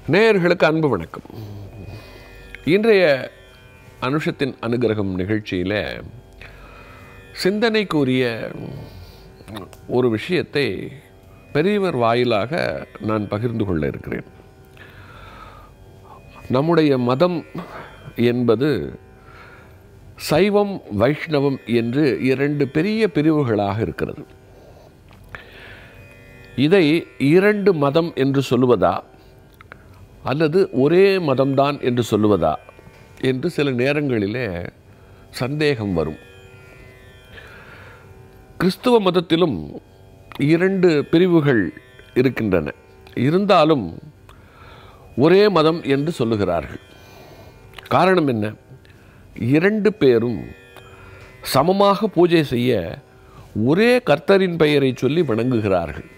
நேயர்களுக்கு அன்பு வணக்கம் இன்றைய அனுஷத்தின் அனுகிரகம் நிகழ்ச்சியில் சிந்தனைக்குரிய ஒரு விஷயத்தை பெரியவர் வாயிலாக நான் பகிர்ந்து கொள்ள இருக்கிறேன் நம்முடைய மதம் என்பது சைவம் வைஷ்ணவம் என்று இரண்டு பெரிய பிரிவுகளாக இருக்கிறது இதை இரண்டு மதம் என்று சொல்லுவதா அல்லது ஒரே மதம்தான் என்று சொல்லுவதா என்று சில நேரங்களிலே சந்தேகம் வரும் கிறிஸ்துவ மதத்திலும் இரண்டு பிரிவுகள் இருக்கின்றன இருந்தாலும் ஒரே மதம் என்று சொல்லுகிறார்கள் காரணம் என்ன இரண்டு பேரும் சமமாக பூஜை செய்ய ஒரே கர்த்தரின் பெயரை சொல்லி வணங்குகிறார்கள்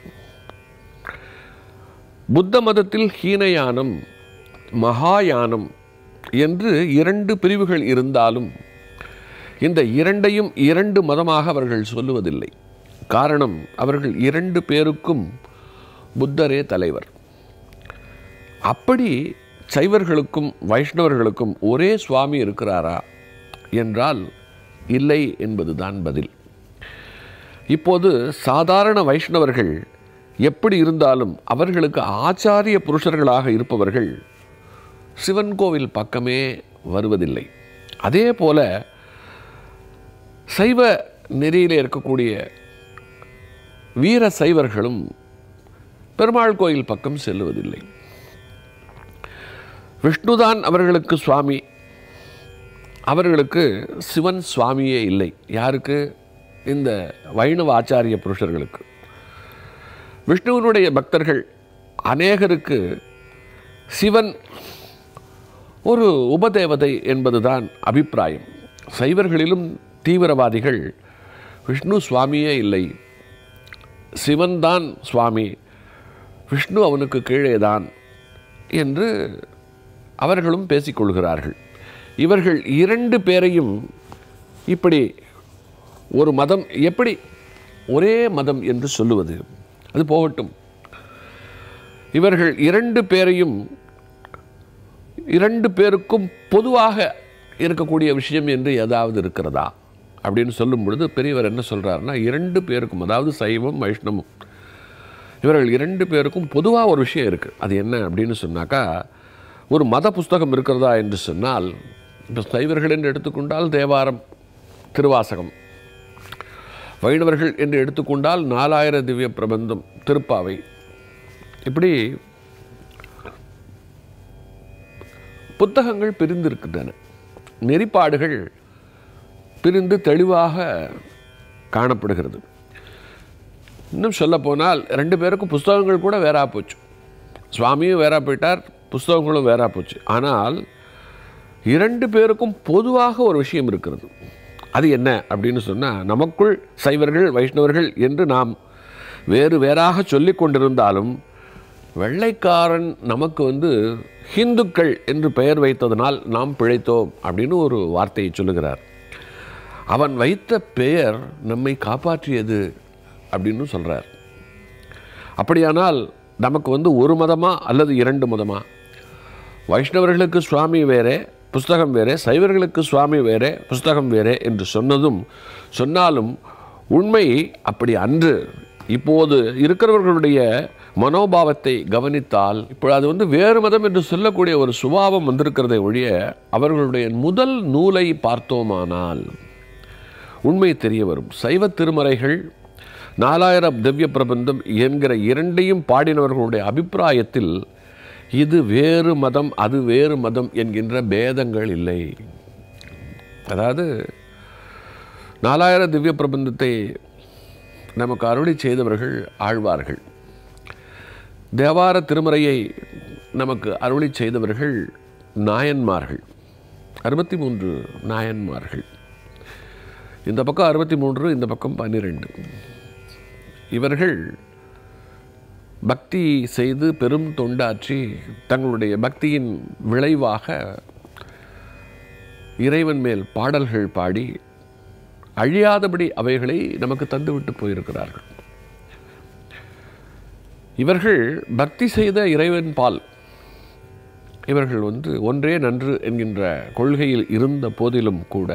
புத்த மதத்தில் ஹீனயானம் மகாயானம் என்று இரண்டு பிரிவுகள் இருந்தாலும் இந்த இரண்டையும் இரண்டு மதமாக அவர்கள் சொல்லுவதில்லை காரணம் அவர்கள் இரண்டு பேருக்கும் புத்தரே தலைவர் அப்படி சைவர்களுக்கும் வைஷ்ணவர்களுக்கும் ஒரே சுவாமி இருக்கிறாரா என்றால் இல்லை என்பதுதான் பதில் இப்போது சாதாரண வைஷ்ணவர்கள் எப்படி இருந்தாலும் அவர்களுக்கு ஆச்சாரிய புருஷர்களாக இருப்பவர்கள் சிவன் கோவில் பக்கமே வருவதில்லை அதே போல சைவ நெறியிலே இருக்கக்கூடிய வீர சைவர்களும் பெருமாள் கோயில் பக்கம் செல்லுவதில்லை விஷ்ணுதான் அவர்களுக்கு சுவாமி அவர்களுக்கு சிவன் சுவாமியே இல்லை யாருக்கு இந்த வைணவ ஆச்சாரிய புருஷர்களுக்கு விஷ்ணுவனுடைய பக்தர்கள் அநேகருக்கு சிவன் ஒரு உபதேவதை என்பதுதான் அபிப்பிராயம் சைவர்களிலும் தீவிரவாதிகள் விஷ்ணு சுவாமியே இல்லை சிவன்தான் சுவாமி விஷ்ணு அவனுக்கு கீழேதான் என்று அவர்களும் பேசிக்கொள்கிறார்கள் இவர்கள் இரண்டு பேரையும் இப்படி ஒரு மதம் எப்படி ஒரே மதம் என்று சொல்லுவது அது போகட்டும் இவர்கள் இரண்டு பேரையும் இரண்டு பேருக்கும் பொதுவாக இருக்கக்கூடிய விஷயம் என்று ஏதாவது இருக்கிறதா அப்படின்னு சொல்லும் பொழுது பெரியவர் என்ன சொல்கிறாருன்னா இரண்டு பேருக்கும் அதாவது சைவம் வைஷ்ணவம் இவர்கள் இரண்டு பேருக்கும் பொதுவாக ஒரு விஷயம் இருக்குது அது என்ன அப்படின்னு சொன்னாக்கா ஒரு மத புஸ்தகம் இருக்கிறதா என்று சொன்னால் இப்போ சைவர்கள் என்று எடுத்துக்கொண்டால் தேவாரம் திருவாசகம் வைணவர்கள் என்று எடுத்துக்கொண்டால் நாலாயிர திவ்ய பிரபந்தம் திருப்பாவை இப்படி புத்தகங்கள் பிரிந்திருக்கின்றன நெறிப்பாடுகள் பிரிந்து தெளிவாக காணப்படுகிறது இன்னும் சொல்லப்போனால் ரெண்டு பேருக்கும் புஸ்தகங்கள் கூட வேறா போச்சு சுவாமியும் வேறா போயிட்டார் புஸ்தகங்களும் வேறா போச்சு ஆனால் இரண்டு பேருக்கும் பொதுவாக ஒரு விஷயம் இருக்கிறது அது என்ன அப்படின்னு சொன்னால் நமக்குள் சைவர்கள் வைஷ்ணவர்கள் என்று நாம் வேறு வேறாக சொல்லி கொண்டிருந்தாலும் வெள்ளைக்காரன் நமக்கு வந்து ஹிந்துக்கள் என்று பெயர் வைத்ததனால் நாம் பிழைத்தோம் அப்படின்னு ஒரு வார்த்தையை சொல்லுகிறார் அவன் வைத்த பெயர் நம்மை காப்பாற்றியது அப்படின்னு சொல்கிறார் அப்படியானால் நமக்கு வந்து ஒரு மதமா அல்லது இரண்டு மதமா வைஷ்ணவர்களுக்கு சுவாமி வேறே புஸ்தகம் வேறே சைவர்களுக்கு சுவாமி வேறே புஸ்தகம் வேறே என்று சொன்னதும் சொன்னாலும் உண்மை அப்படி அன்று இப்போது இருக்கிறவர்களுடைய மனோபாவத்தை கவனித்தால் இப்போ அது வந்து வேறு மதம் என்று சொல்லக்கூடிய ஒரு சுபாவம் வந்திருக்கிறதை ஒழிய அவர்களுடைய முதல் நூலை பார்த்தோமானால் உண்மை தெரிய வரும் சைவ திருமறைகள் நாலாயிரம் திவ்ய பிரபந்தம் என்கிற இரண்டையும் பாடினவர்களுடைய அபிப்பிராயத்தில் இது வேறு மதம் அது வேறு மதம் என்கின்ற பேதங்கள் இல்லை அதாவது நாலாயிரம் திவ்ய பிரபந்தத்தை நமக்கு அருளி செய்தவர்கள் ஆழ்வார்கள் தேவார திருமறையை நமக்கு அருளி செய்தவர்கள் நாயன்மார்கள் அறுபத்தி மூன்று நாயன்மார்கள் இந்த பக்கம் அறுபத்தி மூன்று இந்த பக்கம் பன்னிரெண்டு இவர்கள் பக்தி செய்து பெரும் தொண்டாற்றி தங்களுடைய பக்தியின் விளைவாக இறைவன் மேல் பாடல்கள் பாடி அழியாதபடி அவைகளை நமக்கு தந்துவிட்டு போயிருக்கிறார்கள் இவர்கள் பக்தி செய்த இறைவன் பால் இவர்கள் வந்து ஒன்றே நன்று என்கின்ற கொள்கையில் இருந்த போதிலும் கூட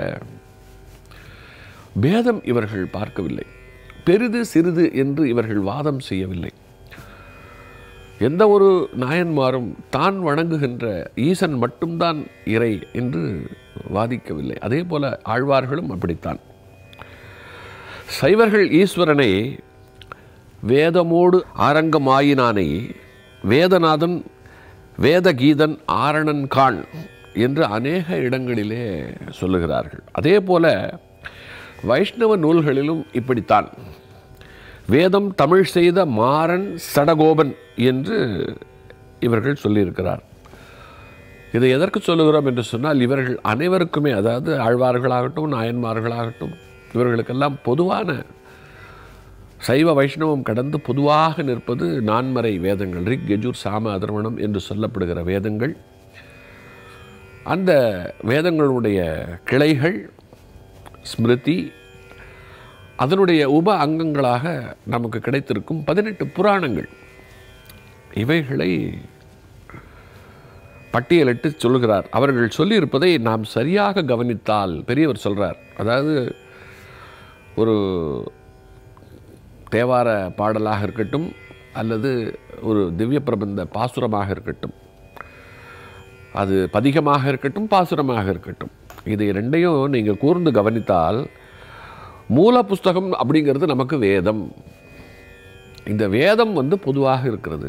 பேதம் இவர்கள் பார்க்கவில்லை பெரிது சிறிது என்று இவர்கள் வாதம் செய்யவில்லை எந்த ஒரு நாயன்மாரும் தான் வணங்குகின்ற ஈசன் மட்டும்தான் இறை என்று வாதிக்கவில்லை அதே போல ஆழ்வார்களும் அப்படித்தான் சைவர்கள் ஈஸ்வரனை வேதமோடு ஆரங்கமாயினானை வேதநாதன் வேதகீதன் ஆரணன் காண் என்று அநேக இடங்களிலே சொல்லுகிறார்கள் அதே போல வைஷ்ணவ நூல்களிலும் இப்படித்தான் வேதம் தமிழ் செய்த மாறன் சடகோபன் என்று இவர்கள் சொல்லியிருக்கிறார் இதை எதற்கு சொல்லுகிறோம் என்று சொன்னால் இவர்கள் அனைவருக்குமே அதாவது ஆழ்வார்களாகட்டும் நாயன்மார்களாகட்டும் இவர்களுக்கெல்லாம் பொதுவான சைவ வைஷ்ணவம் கடந்து பொதுவாக நிற்பது நான்மறை வேதங்கள் ரிக் கெஜூர் சாம அதர்வணம் என்று சொல்லப்படுகிற வேதங்கள் அந்த வேதங்களுடைய கிளைகள் ஸ்மிருதி அதனுடைய உப அங்கங்களாக நமக்கு கிடைத்திருக்கும் பதினெட்டு புராணங்கள் இவைகளை பட்டியலிட்டு சொல்கிறார் அவர்கள் சொல்லியிருப்பதை நாம் சரியாக கவனித்தால் பெரியவர் சொல்கிறார் அதாவது ஒரு தேவார பாடலாக இருக்கட்டும் அல்லது ஒரு திவ்ய பிரபந்த பாசுரமாக இருக்கட்டும் அது பதிகமாக இருக்கட்டும் பாசுரமாக இருக்கட்டும் இது ரெண்டையும் நீங்கள் கூர்ந்து கவனித்தால் மூல புஸ்தகம் அப்படிங்கிறது நமக்கு வேதம் இந்த வேதம் வந்து பொதுவாக இருக்கிறது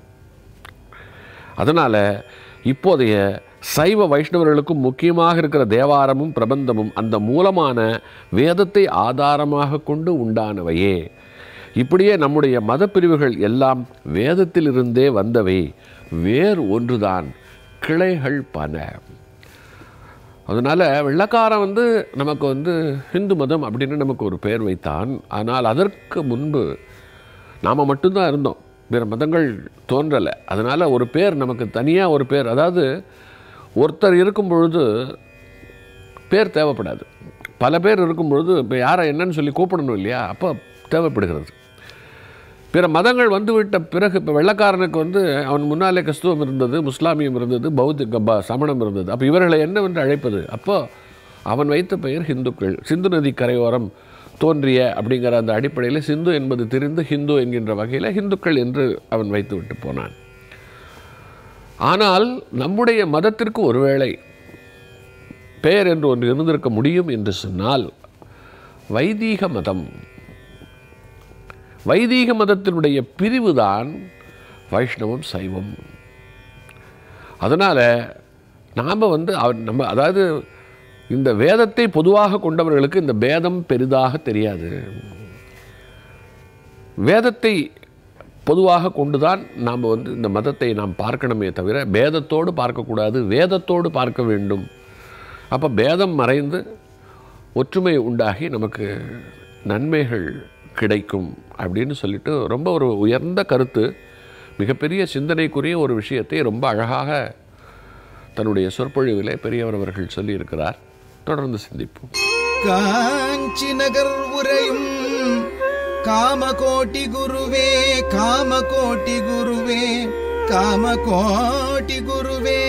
அதனால் இப்போதைய சைவ வைஷ்ணவர்களுக்கும் முக்கியமாக இருக்கிற தேவாரமும் பிரபந்தமும் அந்த மூலமான வேதத்தை ஆதாரமாக கொண்டு உண்டானவையே இப்படியே நம்முடைய மத பிரிவுகள் எல்லாம் வேதத்திலிருந்தே வந்தவை வேறு ஒன்றுதான் கிளைகள் பல அதனால் வெள்ளக்காரன் வந்து நமக்கு வந்து ஹிந்து மதம் அப்படின்னு நமக்கு ஒரு பெயர் வைத்தான் ஆனால் அதற்கு முன்பு நாம் மட்டும்தான் இருந்தோம் வேறு மதங்கள் தோன்றலை அதனால் ஒரு பேர் நமக்கு தனியாக ஒரு பேர் அதாவது ஒருத்தர் இருக்கும் பொழுது பேர் தேவைப்படாது பல பேர் இருக்கும் பொழுது இப்போ யாரை என்னன்னு சொல்லி கூப்பிடணும் இல்லையா அப்போ தேவைப்படுகிறது பிற மதங்கள் வந்துவிட்ட பிறகு இப்போ வெள்ளக்காரனுக்கு வந்து அவன் முன்னாலே கிறிஸ்துவம் இருந்தது முஸ்லாமியம் இருந்தது பௌத்த ப சமணம் இருந்தது அப்போ இவர்களை என்னவென்று அழைப்பது அப்போ அவன் வைத்த பெயர் ஹிந்துக்கள் சிந்து நதி கரையோரம் தோன்றிய அப்படிங்கிற அந்த அடிப்படையில் சிந்து என்பது தெரிந்து ஹிந்து என்கின்ற வகையில் ஹிந்துக்கள் என்று அவன் வைத்து விட்டு போனான் ஆனால் நம்முடைய மதத்திற்கு ஒருவேளை பெயர் என்று ஒன்று இருந்திருக்க முடியும் என்று சொன்னால் வைதீக மதம் வைதீக மதத்தினுடைய பிரிவுதான் வைஷ்ணவம் சைவம் அதனால் நாம் வந்து அவ- நம்ம அதாவது இந்த வேதத்தை பொதுவாக கொண்டவர்களுக்கு இந்த பேதம் பெரிதாக தெரியாது வேதத்தை பொதுவாக கொண்டுதான் நாம் வந்து இந்த மதத்தை நாம் பார்க்கணுமே தவிர பேதத்தோடு பார்க்கக்கூடாது வேதத்தோடு பார்க்க வேண்டும் அப்போ பேதம் மறைந்து ஒற்றுமை உண்டாகி நமக்கு நன்மைகள் கிடைக்கும் அப்படின்னு சொல்லிட்டு ரொம்ப ஒரு உயர்ந்த கருத்து மிகப்பெரிய சிந்தனைக்குரிய ஒரு விஷயத்தை ரொம்ப அழகாக தன்னுடைய சொற்பொழிவிலே பெரியவர் அவர்கள் சொல்லியிருக்கிறார் தொடர்ந்து சிந்திப்போம் காஞ்சி நகர் உரையும் காமகோட்டி குருவே காமகோட்டி குருவே காமகோட்டி குருவே